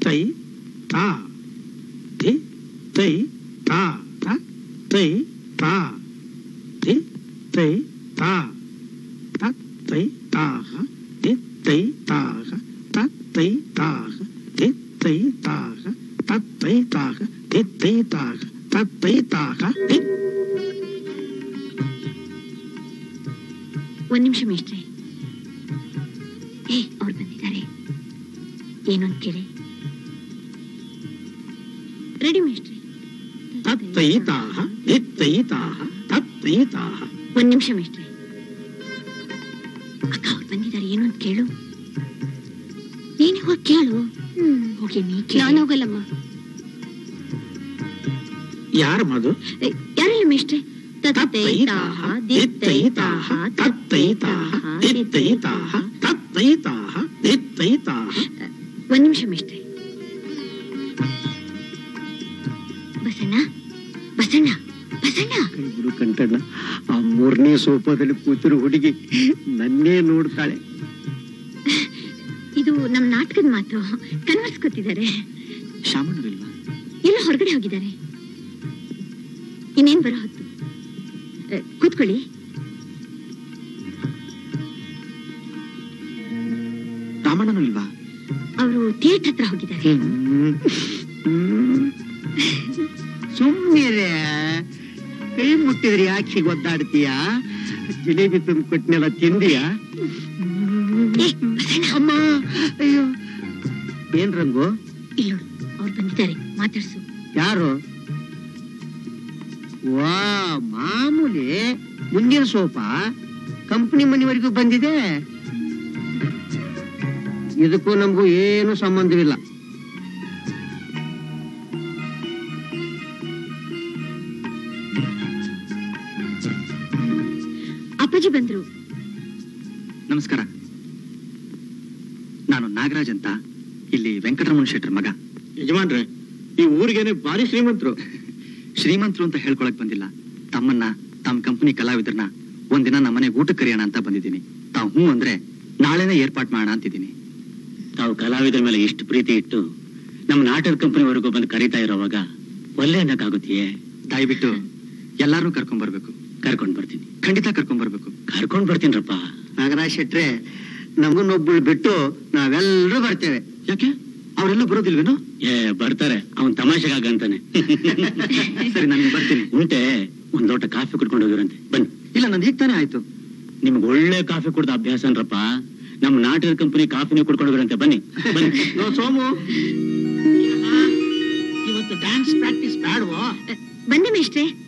ತೈ ತಾ ತಿ ತೈ ತಾ ತ ತೈ ತಾ ತಿ ತೈ ತಾ ತ ತೈ ತಾಹ ತಿ ತೈ ತಾಹ ತ ತೈ ತಾಹ ತಿ ತೈ ತಾಹ ತ ತೈ ತಾಹ ತಿ ತೈ ತಾಹ ತ ತೈ ತಾಹ ತಿ ಒಂದ್ ನಿಮಿಷ ಮೇಷ್ಟ್ರೆ ಏ ಅವ್ರು ಬಂದಿದ್ದಾರೆ ಏನು ಅಂತ ಕೇಳಿ ರೆಡಿ ಮೇಷ್ಟ್ರೆ ತತ್ತೈತಾಹ ನಿತ್ತೈತಾಹ ತತ್ತೈತಾಹ ಒಂದ್ ನಿಮಿಷ ಮೇಷ್ಟ್ರೆ ಅಕ್ಕ ಅವ್ರು ಬಂದಿದ್ದಾರೆ ಏನು ಅಂತ ಕೇಳು ನೀನು ಹೋಗಿ ಕೇಳು ಹೋಗಿ ನೀ ನಾನು ಹೋಗಲ್ಲಮ್ಮ ಯಾರ ಮದು ಯಾರಲ್ಲ ಮೇಷ್ಟ್ರೆ ತತ್ತೈತಾಹ ನಿತ್ತೈತಾಹ ತತ್ತೈತಾಹ ನಿತ್ತೈತಾಹ ತತ್ತೈತಾಹ ನಿತ್ತೈತಾಹ ಒಂದ್ ನಿಮಿಷ ಮೇಷ್ಟ್ರೆ ಬಸಣ್ಣ ಬಸಣ್ಣ ಬಸಣ್ಣ ಕೈ ಬಿಡು ಕಂಟಣ್ಣ ಆ ಮೂರನೇ ಸೋಫಾದಲ್ಲಿ ಕೂತಿರೋ ಹುಡುಗಿ ನನ್ನೇ ನೋಡ್ತಾಳೆ ಇದು ನಮ್ ನಾಟಕದ ಮಾತು ಕನ್ವರ್ಸ್ ಕೂತಿದ್ದಾರೆ ಶಾಮಣ್ಣರಿಲ್ವಾ ಎಲ್ಲ ಹೊರಗಡೆ ಹೋಗಿದ್ದಾರೆ ಇನ್ನೇನ್ ಬರೋ ಹೊತ್ತು ಅ, ಕೂತ್ಕೊಳ್ಳಿ ರಾಮಣ್ಣನೂ ಇಲ್ವಾ ಅವರು ಥಿಯೇಟರ್ ಹತ್ರ ಹೋಗಿದ್ದಾರೆ ಸುಮ್ಮನೆ ಕೈ ಮುಟ್ಟಿದ್ರೆ ಯಾಕೆ ಹೀಗೆ ಒದ್ದಾಡ್ತೀಯ ಜಿಲೇಬಿ ತಂದು ಕೊಟ್ಟಿನೆಲ್ಲ ತಿಂದಿಯಾ ಏ, ಬಸಣ್ಣ, ಅಮ್ಮ ಅಯ್ಯೋ ಏನ್ ರಂಗು ಇಲ್ಲೋಡು ಅವ್ರು ಬಂದಿದ್ದಾರೆ ಮಾತಾಡ್ಸು ಯಾರು ವಾ ಮಾಮೂಲಿ ಮುಂದಿನ ಸೋಫಾ ಕಂಪನಿ ಮನೆವರೆಗೂ ಬಂದಿದೆ ಇದಕ್ಕೂ ನಮಗೂ ಏನು ಸಂಬಂಧವಿಲ್ಲ ಅಪ್ಪಾಜಿ ಬಂದ್ರು ನಮಸ್ಕಾರ ನಾನು ನಾಗರಾಜ್ ಅಂತ ಇಲ್ಲಿ ವೆಂಕಟರಮಣ ಶೆಟ್ಟರ್ ಮಗ ಯಜಮಾನ್ರೆ ಈ ಊರಿಗೇನೆ ಭಾರಿ ಶ್ರೀಮಂತರು ಶ್ರೀಮಂತರು ಅಂತ ಹೇಳ್ಕೊಳಕ್ ಬಂದಿಲ್ಲ ತಮ್ಮನ್ನ ತಮ್ಮ ಕಂಪನಿ ಕಲಾವಿದರನ್ನ ಒಂದಿನ ನಮ್ಮನೆಗೆ ಊಟಕ್ಕೆ ಕರೆಯೋಣ ಅಂತ ಬಂದಿದ್ದೀನಿ ತಾವು ಹ್ಞೂ ಅಂದ್ರೆ ನಾಳೆನೇ ಏರ್ಪಾಟ್ ಮಾಡೋಣ ಅಂತಿದ್ದೀನಿ ತಾವು ಕಲಾವಿದರ ಮೇಲೆ ಇಷ್ಟು ಪ್ರೀತಿ ಇಟ್ಟು ನಮ್ಮ ನಾಟಕ ಕಂಪನಿವರೆಗೂ ಬಂದು ಕರೀತಾ ಇರೋವಾಗ ಒಳ್ಳೆ ಅನ್ನಕ್ಕಾಗುತ್ತೆಯೇ ದಯವಿಟ್ಟು ಎಲ್ಲಾರನ್ನೂ ಕರ್ಕೊಂಡ್ ಬರ್ಬೇಕು ಕರ್ಕೊಂಡ್ ಬರ್ತೀನಿ ಖಂಡಿತ ಕರ್ಕೊಂಡ್ ಬರ್ಬೇಕು ಕರ್ಕೊಂಡ್ ಬರ್ತೀನಿರಪ್ಪ ನಾಗರಾಜ್ ಶೆಟ್ರೆ ನಮಗನ್ನೊಬ್ಬಳು ಬಿಟ್ಟು ನಾವೆಲ್ಲರೂ ಬರ್ತೇವೆ ಯಾಕೆ ಅವರೆಲ್ಲ ಬರೋದಿಲ್ವೇನೋ ಏ ಬರ್ತಾರೆ ಅವನ್ ತಮಾಷೆಗಾಗಂತಾನೆ ಸರಿ ನಾನು ಬರ್ತೀನಿ ಉಂಟೆ ಒಂದ್ ಲೋಟ ಕಾಫಿ ಕುಡ್ಕೊಂಡು ಹೋಗಿರಂತೆ ಬನ್ನಿ ಇಲ್ಲ ನಂದು ಈಗ ತಾನೇ ಆಯ್ತು ನಿಮ್ಗೆ ಒಳ್ಳೆ ಕಾಫಿ ಕುಡ್ದ ಅಭ್ಯಾಸ ಅನ್ರಪ್ಪ ನಮ್ಮ ನಾಟಕ ಕಂಪನಿ ಕಾಫಿನೇ ಕುಡ್ಕೊಂಡು ಹೋಗಿರಂತೆ ಬನ್ನಿ ಬನ್ನಿ ನೋ ಸೋಮು ಇವತ್ತು ಡ್ಯಾನ್ಸ್ ಪ್ರಾಕ್ಟೀಸ್ ಬೇಡವೋ ಅ, ಬಂದೆ ಮೇಷ್ಟ್ರೆ